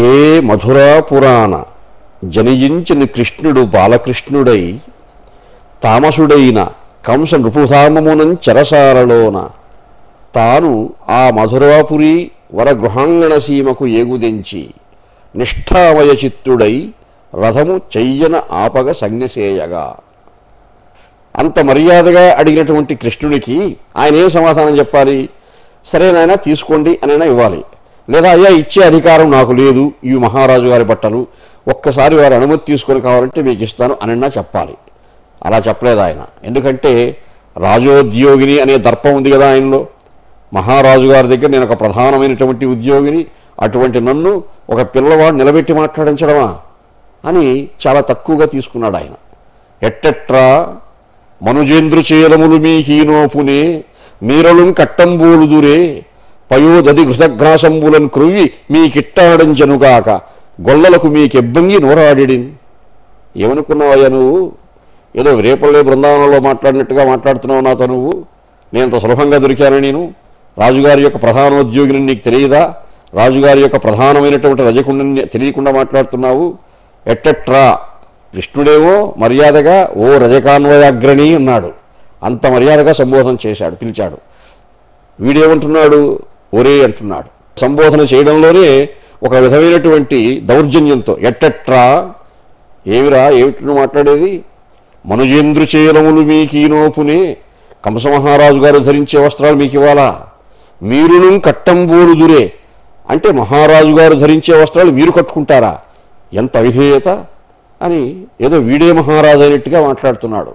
హే మధురా పురాణ జనియించిన కృష్ణుడు బాలకృష్ణుడై తామసుడైన కంస నృపుధామమునం చెరసారలోన తాను ఆ మధురాపురి వరగృహాంగణ సీమకు ఏగుదెంచి నిష్ఠామయ చిత్తుడై రథము చెయ్యన ఆపగ సంజ్ఞసేయగా అంత మర్యాదగా అడిగినటువంటి కృష్ణుడికి ఆయన ఏం సమాధానం చెప్పాలి సరే నాయన తీసుకోండి అనైనా ఇవ్వాలి లేదా అయ్యా ఇచ్చే అధికారం నాకు లేదు ఈ మహారాజు గారి బట్టలు ఒక్కసారి వారి అనుమతి తీసుకొని కావాలంటే మీకు ఇస్తాను అనైనా చెప్పాలి అలా చెప్పలేదు ఆయన ఎందుకంటే రాజోద్యోగిని అనే దర్పం ఉంది కదా ఆయనలో మహారాజు గారి దగ్గర నేను ఒక ప్రధానమైనటువంటి ఉద్యోగిని అటువంటి నన్ను ఒక పిల్లవాడు నిలబెట్టి మాట్లాడించడమా అని చాలా తక్కువగా తీసుకున్నాడు ఆయన ఎట్టెట్రా మనుజేంద్రు చేయలములు మీ హీనోపునే మీరలు కట్టంబోలుదురే పయోదది ఘృతగ్రాసంబులను క్రొవ్వి మీకిట్టాడంచనుగాక గొల్లలకు మీకెబ్బంగి నోరాడిడిన్ ఏమనుకున్నావయ్యా నువ్వు ఏదో రేపల్లే బృందావనంలో మాట్లాడినట్టుగా మాట్లాడుతున్నావు నాతో నువ్వు నేను అంత సులభంగా దొరికాను నేను రాజుగారి యొక్క ప్రధానోద్యోగిని నీకు తెలియదా రాజుగారి యొక్క ప్రధానమైనటువంటి రజకుండని తెలియకుండా మాట్లాడుతున్నావు ఎట్టెట్రా కృష్ణుడేమో మర్యాదగా ఓ రజకాన్వయాగ్రణి అన్నాడు అంత మర్యాదగా సంబోధన చేశాడు పిలిచాడు వీడేమంటున్నాడు ఒరే అంటున్నాడు సంబోధన చేయడంలోనే ఒక విధమైనటువంటి దౌర్జన్యంతో ఎట్టెట్రా ఏమిరా ఏమిటి నువ్వు మాట్లాడేది మనుజేంద్రు చేయలములు మీకీనోపునే కంసమహారాజు గారు ధరించే వస్త్రాలు మీకు ఇవ్వాలా మీరును కట్టంబోలుదురే అంటే మహారాజు గారు ధరించే వస్త్రాలు మీరు కట్టుకుంటారా ఎంత అవిధేయత అని ఏదో వీడే మహారాజు అయినట్టుగా మాట్లాడుతున్నాడు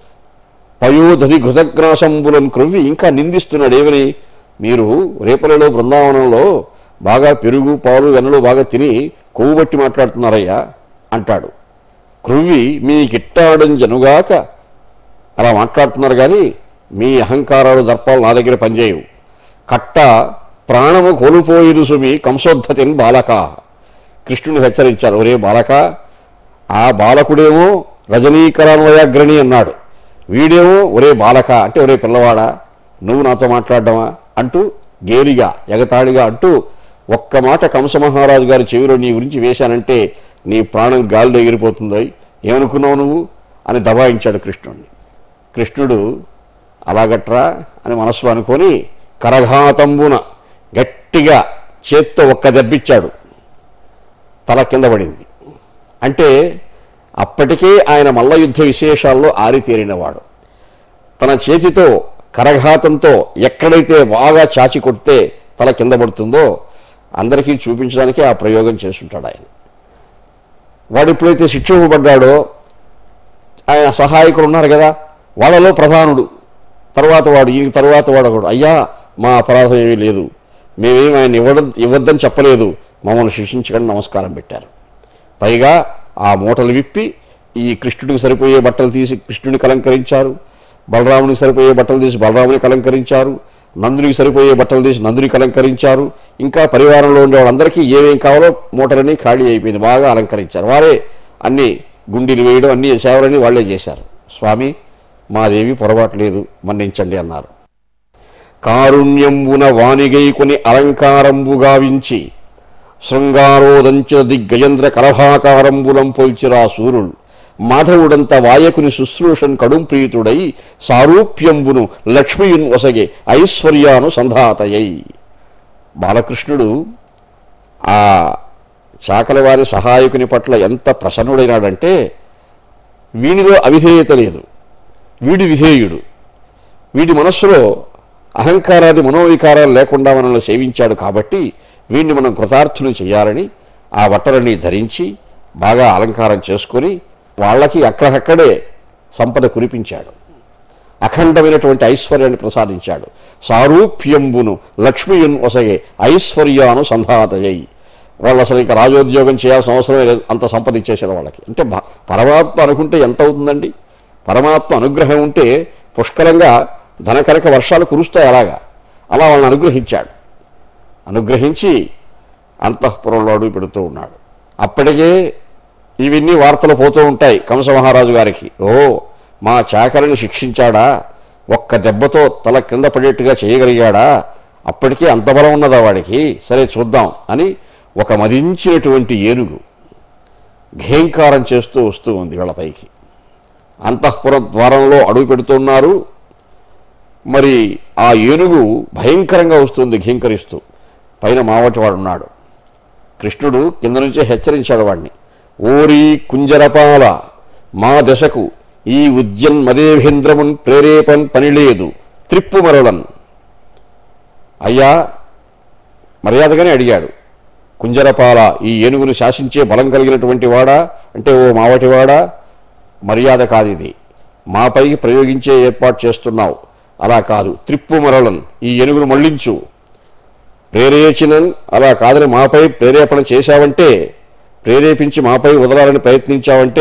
పయోధి ఘృతగ్రాసంబులను క్రొవ్వి ఇంకా నిందిస్తున్నాడు ఏమని మీరు రేపలలో బృందావనంలో బాగా పెరుగు పాలు వెన్నలు బాగా తిని కొవ్వు బట్టి మాట్లాడుతున్నారయ్యా అంటాడు క్రొవ్వి మీకిట్టాడని జనుగాక అలా మాట్లాడుతున్నారు కానీ మీ అహంకారాలు దర్పాలు నా దగ్గర పనిచేయవు కట్ట ప్రాణము కోల్పోయిరు సుమి కంసోద్ధతిని బాలక కృష్ణుని హెచ్చరించారు ఒరే బాలక ఆ బాలకుడేమో రజనీకరాన్వయాగ్రణి అన్నాడు వీడేమో ఒరే బాలక అంటే ఒరే పిల్లవాడా నువ్వు నాతో మాట్లాడడమా అంటూ గేలిగా ఎగతాళిగా అంటూ ఒక్క మాట కంస మహారాజు గారి చెవిలో నీ గురించి వేశానంటే నీ ప్రాణం గాలిలో ఎగిరిపోతుందో ఏమనుకున్నావు నువ్వు అని దబాయించాడు కృష్ణుడిని కృష్ణుడు అలాగట్రా అని మనసులో అనుకొని కరఘాతంబున గట్టిగా చేత్తో ఒక్క దెబ్బిచ్చాడు తల కింద పడింది అంటే అప్పటికే ఆయన మల్ల యుద్ధ విశేషాల్లో ఆరితేరినవాడు తన చేతితో కరఘాతంతో ఎక్కడైతే బాగా చాచి కొడితే తల కింద పడుతుందో అందరికీ చూపించడానికి ఆ ప్రయోగం చేస్తుంటాడు ఆయన వాడు ఎప్పుడైతే శిక్షింపబడ్డాడో ఆయన సహాయకులు ఉన్నారు కదా వాళ్ళలో ప్రధానుడు తర్వాత వాడు ఈ తర్వాత వాడు ఒకడు అయ్యా మా అపరాధం ఏమీ లేదు మేమేం ఆయన ఇవ్వడం ఇవ్వద్దని చెప్పలేదు మమ్మల్ని శిక్షించకండి నమస్కారం పెట్టారు పైగా ఆ మూటలు విప్పి ఈ కృష్ణుడికి సరిపోయే బట్టలు తీసి కృష్ణుడిని కలంకరించారు బలరామునికి సరిపోయే బట్టలు తీసి బలరాముని కలంకరించారు నందునికి సరిపోయే బట్టలు తీసి నందుని కలంకరించారు ఇంకా పరివారంలో ఉండే వాళ్ళందరికీ ఏమేం కావాలో మూటలని ఖాళీ అయిపోయింది బాగా అలంకరించారు వారే అన్ని గుండీలు వేయడం అన్ని సేవలని వాళ్ళే చేశారు స్వామి మాదేవి పొరపాటు లేదు మన్నించండి అన్నారు కారుణ్యంబున వానిగైకొని అలంకారంబు గావించి శృంగారోదంచిన దిగ్గజేంద్ర కలభాకారంబులం పొల్చిరా సూరులు మాధవుడంత వాయకుని శుశ్రూషన్ కడుం ప్రీతుడై సారూప్యంబును లక్ష్మియున్ వసగే ఐశ్వర్యాను సంధాతయై బాలకృష్ణుడు ఆ చాకలవారి సహాయకుని పట్ల ఎంత ప్రసన్నుడైనాడంటే వీనిలో అవిధేయత లేదు వీడి విధేయుడు వీడి మనస్సులో అహంకారాది మనోవికారాలు లేకుండా మనల్ని సేవించాడు కాబట్టి వీడిని మనం కృతార్థులు చేయాలని ఆ బట్టలన్నీ ధరించి బాగా అలంకారం చేసుకొని వాళ్ళకి అక్కడక్కడే సంపద కురిపించాడు అఖండమైనటువంటి ఐశ్వర్యాన్ని ప్రసాదించాడు సారూప్యంబును లక్ష్మియున్ ఒసగే ఐశ్వర్యాను సంధాతయ్యి వాళ్ళు అసలు ఇంకా రాజోద్యోగం చేయాల్సిన అవసరం లేదు అంత సంపద ఇచ్చేసారు వాళ్ళకి అంటే భ- పరమాత్మ అనుకుంటే ఎంత అవుతుందండి పరమాత్మ అనుగ్రహం ఉంటే పుష్కలంగా ధనకనక వర్షాలు కురుస్తాయి అలాగా అలా వాళ్ళని అనుగ్రహించాడు అనుగ్రహించి అంతఃపురంలో అడుగు పెడుతూ ఉన్నాడు అప్పటికే ఇవన్నీ వార్తలు పోతూ ఉంటాయి కంస మహారాజు గారికి ఓ మా చాకరిని శిక్షించాడా ఒక్క దెబ్బతో తల కింద పడేట్టుగా చేయగలిగాడా అప్పటికే అంత బలం ఉన్నదా వాడికి సరే చూద్దాం అని ఒక మదించినటువంటి ఏనుగు ఘేంకారం చేస్తూ వస్తూ ఉంది వీళ్ళపైకి అంతఃపుర ద్వారంలో అడుగు పెడుతున్నారు మరి ఆ ఏనుగు భయంకరంగా వస్తుంది ఘీంకరిస్తూ పైన మావటి వాడు ఉన్నాడు కృష్ణుడు కింద నుంచే హెచ్చరించాడు వాడిని ఓరి కుంజరపాల మా దశకు ఈ ఉద్యన్ మదేభేంద్రమున్ ప్రేరేపన్ పనిలేదు త్రిప్పు మరలన్ అయ్యా మర్యాదగానే అడిగాడు కుంజరపాల ఈ ఏనుగును శాసించే బలం కలిగినటువంటి వాడా అంటే ఓ మావటివాడా మర్యాద కాదు ఇది మాపైకి ప్రయోగించే ఏర్పాటు చేస్తున్నావు అలా కాదు త్రిప్పు మరలన్ ఈ ఏనుగును మళ్ళించు ప్రేరేచినన్ అలా కాదని మాపై ప్రేరేపణ చేశావంటే ప్రేరేపించి మాపై వదలాలని ప్రయత్నించావంటే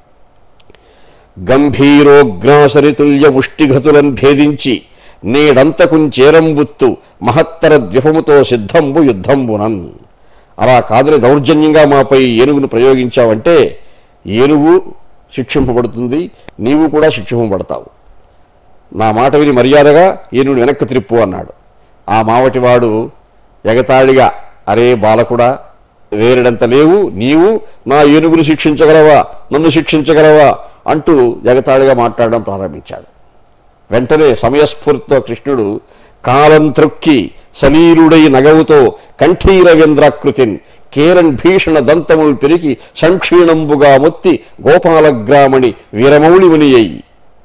గంభీరోగ్రాసరితుల్య ముష్టిఘతులను భేదించి నేడంతకుంచేరంబుత్తు మహత్తర ద్విపముతో సిద్ధంబు యుద్ధంబునన్ అలా కాదని దౌర్జన్యంగా మాపై ఏనుగును ప్రయోగించావంటే ఏనుగు శిక్షింపబడుతుంది నీవు కూడా శిక్షింపబడతావు నా మాట విని మర్యాదగా ఏనుగుని వెనక్కి త్రిప్పు అన్నాడు ఆ మావటివాడు ఎగతాళిగా అరే బాలకుడా వేరడంత లేవు నీవు నా ఏనుగును శిక్షించగలవా నన్ను శిక్షించగలవా అంటూ ఎగతాళిగా మాట్లాడడం ప్రారంభించాడు వెంటనే సమయస్ఫూర్తితో కృష్ణుడు కాలం త్రొక్కి సలీలుడై నగవుతో కంఠీరవేంద్రాకృతిన్ కేరన్ భీషణ దంతములు పెరిగి సంక్షీణంబుగా మొత్తి గోపాలగ్రామణి వీరమౌళిముని అయి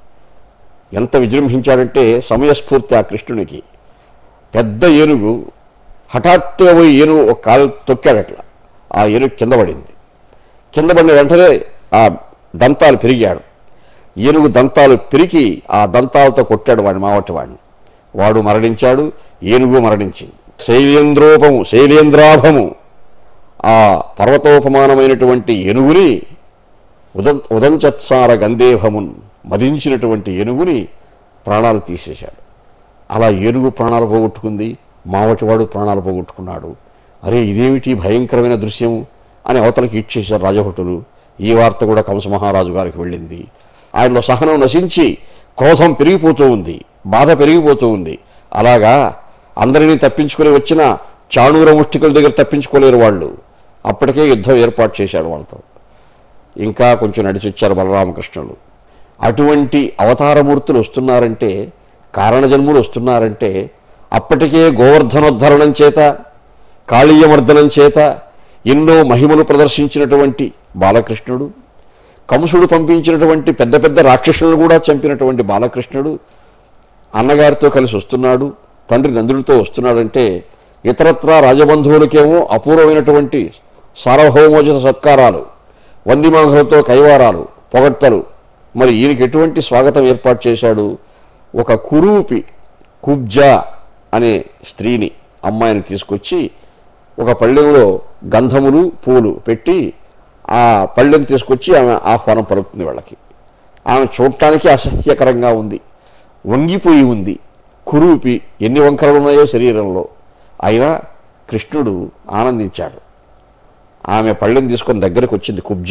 ఎంత విజృంభించాడంటే సమయస్ఫూర్తి ఆ కృష్ణునికి పెద్ద ఏనుగు హఠాత్తుగా పోయి ఏనుగు ఒక కాలు తొక్కాడు అట్లా ఆ ఏనుగు కింద పడింది కింద పడిన వెంటనే ఆ దంతాలు పెరిగాడు ఏనుగు దంతాలు పెరిగి ఆ దంతాలతో కొట్టాడు వాడిని మావటి వాడిని వాడు మరణించాడు ఏనుగు మరణించింది శైలేంద్రోపము శైలేంద్రాభము ఆ పర్వతోపమానమైనటువంటి ఏనుగుని ఉదం ఉదంచత్సార గంధేభమున్ మదించినటువంటి ఏనుగుని ప్రాణాలు తీసేశాడు అలా ఏనుగు ప్రాణాలు పోగొట్టుకుంది మావటివాడు ప్రాణాలు పోగొట్టుకున్నాడు అరే ఇదేమిటి భయంకరమైన దృశ్యం అని అవతలకి ఇచ్చేశారు రాజభటులు ఈ వార్త కూడా కంస మహారాజు గారికి వెళ్ళింది ఆయనలో సహనం నశించి క్రోధం పెరిగిపోతూ ఉంది బాధ పెరిగిపోతూ ఉంది అలాగా అందరినీ తప్పించుకొని వచ్చిన చాణూర ముష్టికుల దగ్గర తప్పించుకోలేరు వాళ్ళు అప్పటికే యుద్ధం ఏర్పాటు చేశాడు వాళ్ళతో ఇంకా కొంచెం నడిచి వచ్చారు బలరామకృష్ణులు అటువంటి అవతారమూర్తులు వస్తున్నారంటే కారణజన్ములు వస్తున్నారంటే అప్పటికే గోవర్ధనోద్ధరణం చేత కాళీయమర్దనం చేత ఎన్నో మహిమలు ప్రదర్శించినటువంటి బాలకృష్ణుడు కంసుడు పంపించినటువంటి పెద్ద పెద్ద రాక్షసులను కూడా చంపినటువంటి బాలకృష్ణుడు అన్నగారితో కలిసి వస్తున్నాడు తండ్రి నందుడితో వస్తున్నాడంటే ఇతరత్రా రాజబంధువులకేమో అపూర్వమైనటువంటి సార్వభౌమోచిత సత్కారాలు వందిమాంగులతో కైవారాలు పొగడ్తలు మరి ఈయనకి ఎటువంటి స్వాగతం ఏర్పాటు చేశాడు ఒక కురూపి కుబ్జా అనే స్త్రీని అమ్మాయిని తీసుకొచ్చి ఒక పళ్ళెంలో గంధములు పూలు పెట్టి ఆ పళ్ళెం తీసుకొచ్చి ఆమె ఆహ్వానం పలుకుతుంది వాళ్ళకి ఆమె చూడటానికి అసహ్యకరంగా ఉంది వంగిపోయి ఉంది కురూపి ఎన్ని వంకరలు ఉన్నాయో శరీరంలో అయినా కృష్ణుడు ఆనందించాడు ఆమె పళ్ళెం తీసుకొని దగ్గరకు వచ్చింది కుబ్జ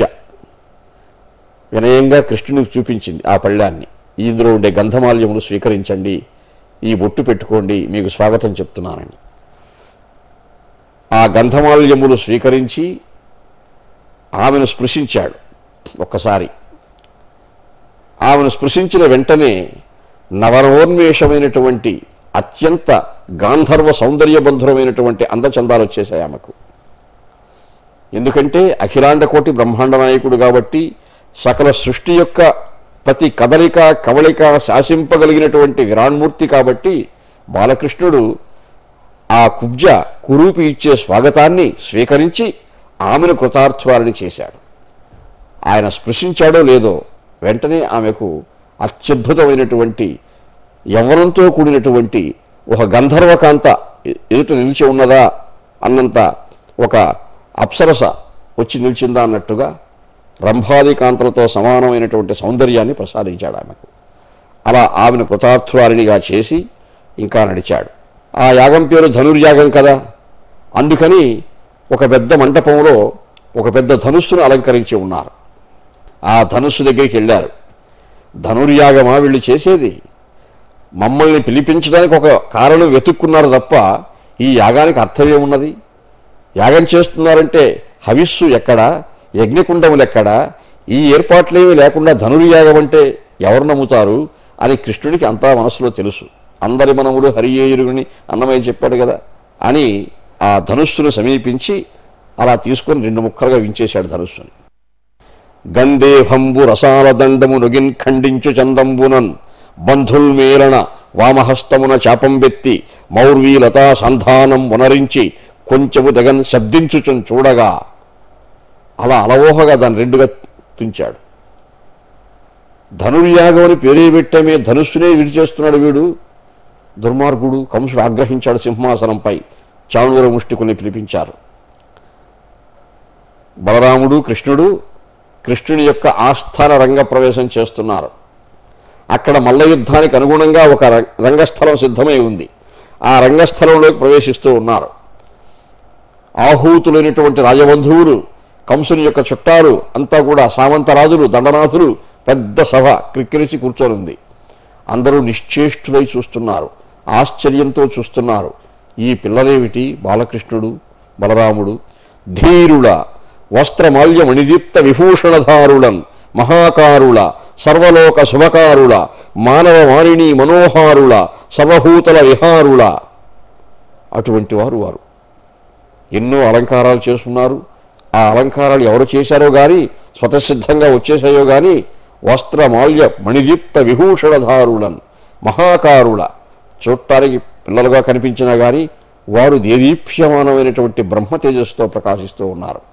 వినయంగా కృష్ణునికి చూపించింది ఆ పళ్ళాన్ని ఇందులో ఉండే గంధమాల్యములు స్వీకరించండి ఈ బొట్టు పెట్టుకోండి మీకు స్వాగతం చెప్తున్నానని ఆ గంధమాల్యములు స్వీకరించి ఆమెను స్పృశించాడు ఒక్కసారి ఆమెను స్పృశించిన వెంటనే నవనవోన్మేషమైనటువంటి అత్యంత గాంధర్వ సౌందర్యబంధురమైనటువంటి అందచందాలు వచ్చేసాయి ఆమెకు ఎందుకంటే అఖిలాండ కోటి బ్రహ్మాండ నాయకుడు కాబట్టి సకల సృష్టి యొక్క ప్రతి కదలిక కవళిక శాసింపగలిగినటువంటి విరాణ్మూర్తి కాబట్టి బాలకృష్ణుడు ఆ కుబ్జ కురూపి ఇచ్చే స్వాగతాన్ని స్వీకరించి ఆమెను కృతార్థురాలని చేశాడు ఆయన స్పృశించాడో లేదో వెంటనే ఆమెకు అత్యద్భుతమైనటువంటి యవ్వనంతో కూడినటువంటి ఒక గంధర్వకాంత ఎ- ఎదుట నిలిచి ఉన్నదా అన్నంత ఒక అప్సరస వచ్చి నిలిచిందా అన్నట్టుగా రంభాది కాంతలతో సమానమైనటువంటి సౌందర్యాన్ని ప్రసాదించాడు ఆమెకు అలా ఆమెను కృతార్థురాలినిగా చేసి ఇంకా నడిచాడు ఆ యాగం పేరు ధనుర్యాగం కదా అందుకని ఒక పెద్ద మంటపంలో ఒక పెద్ద ధనుస్సును అలంకరించి ఉన్నారు ఆ ధనుస్సు దగ్గరికి వెళ్ళారు ధనుర్యాగమా వీళ్ళు చేసేది మమ్మల్ని పిలిపించడానికి ఒక కారణం వెతుక్కున్నారు తప్ప ఈ యాగానికి అర్థం ఏమున్నది యాగం చేస్తున్నారంటే హవిస్సు ఎక్కడా యజ్ఞకుండములు ఎక్కడా ఈ ఏర్పాట్లేమీ లేకుండా ధనుర్యాగం అంటే ఎవరు నమ్ముతారు అని కృష్ణుడికి అంతా మనసులో తెలుసు అందరి మనముడు హరియేయురుగుని అన్నమయ్య చెప్పాడు కదా అని ఆ ధనుస్సును సమీపించి అలా తీసుకొని రెండు ముక్కలుగా వించేశాడు ధనుస్సుని గంధేభంబు రసాల దండము నొగిన్ ఖండించు చందంబునన్ బంధుల్మేలన వామహస్తమున చాపం వెత్తి మౌర్వీలతా సంధానం వనరించి కొంచెము దగన్ శబ్దించుచున్ చూడగా అలా అలవోహగా దాన్ని రెండుగా తుంచాడు ధనుర్యాగం అని పేరే పెట్టమే ధనుస్సునే విడిచేస్తున్నాడు వీడు దుర్మార్గుడు కంసుడు ఆగ్రహించాడు సింహాసనంపై చాణూర ముష్టికుని పిలిపించారు బలరాముడు కృష్ణుడు కృష్ణుని యొక్క ఆస్థాన రంగ ప్రవేశం చేస్తున్నారు అక్కడ మల్ల యుద్ధానికి అనుగుణంగా ఒక ర- రంగస్థలం సిద్ధమై ఉంది ఆ రంగస్థలంలోకి ప్రవేశిస్తూ ఉన్నారు ఆహూతులైనటువంటి రాజబంధువులు కంసుని యొక్క చుట్టాలు అంతా కూడా సామంతరాజులు దండనాథులు పెద్ద సభ క్రిక్కిరిసి కూర్చొని ఉంది అందరూ నిశ్చేష్టులై చూస్తున్నారు ఆశ్చర్యంతో చూస్తున్నారు ఈ పిల్లలేమిటి బాలకృష్ణుడు బలరాముడు ధీరుల వస్త్రమాల్య మణిదీప్త విభూషణధారులన్ మహాకారుల సర్వలోక శుభకారుల మానవ వారిణి మనోహారుల సర్వభూతల విహారుల అటువంటి వారు వారు ఎన్నో అలంకారాలు చేస్తున్నారు ఆ అలంకారాలు ఎవరు చేశారో గాని స్వతసిద్ధంగా వచ్చేసాయో గాని వస్త్రమాల్య మణిదీప్త విభూషణధారులన్ మహాకారుల చూడటానికి పిల్లలుగా కనిపించినా గాని వారు దేదీప్యమానమైనటువంటి బ్రహ్మ తేజస్సుతో ప్రకాశిస్తూ ఉన్నారు